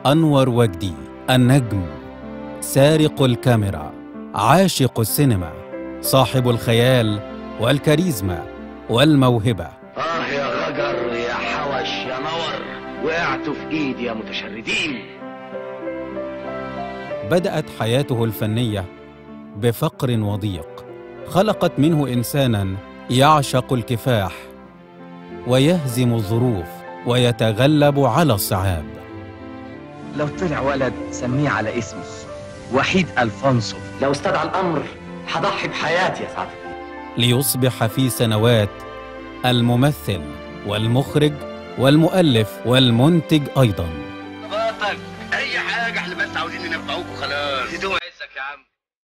أنور وجدي النجم سارق الكاميرا عاشق السينما صاحب الخيال والكاريزما والموهبة آه يا غجر يا حوش يا نور وقعتوا في إيدي يا متشردين بدأت حياته الفنية بفقر وضيق خلقت منه إنسانا يعشق الكفاح ويهزم الظروف ويتغلب على الصعاب لو طلع ولد سميه على اسمي وحيد الفونسو لو استدعى الأمر هضحي بحياتي يا سعادة ليصبح في سنوات الممثل والمخرج والمؤلف والمنتج أيضا فاتك أي حاجة احنا بس عاوزين ننفعوك وخلاص يدوم عزك يا عم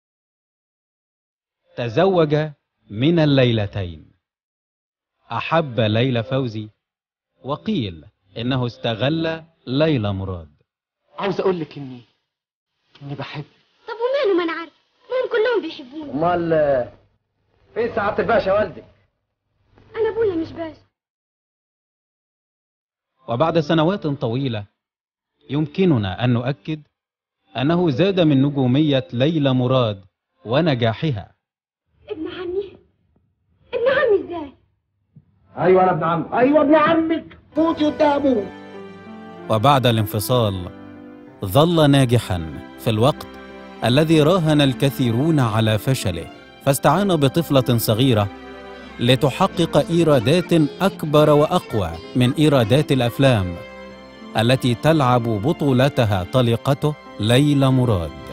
تزوج من الليلتين أحب ليلى فوزي وقيل إنه استغل ليلى مراد عاوز اقول لك اني اني بحب طب وماله ما انا عارف ما هم كلهم بيحبوني امال فين سعاده الباشا والدك انا ابويا مش باشا وبعد سنوات طويلة يمكننا أن نؤكد أنه زاد من نجومية ليلى مراد ونجاحها ابن عمي ابن عمي ازاي ايوه انا ابن عمك ايوه ابن عمك فوتي قدامه وبعد الانفصال ظل ناجحا في الوقت الذي راهن الكثيرون على فشله فاستعان بطفلة صغيرة لتحقق إيرادات أكبر وأقوى من إيرادات الأفلام التي تلعب بطولتها طليقته ليلى مراد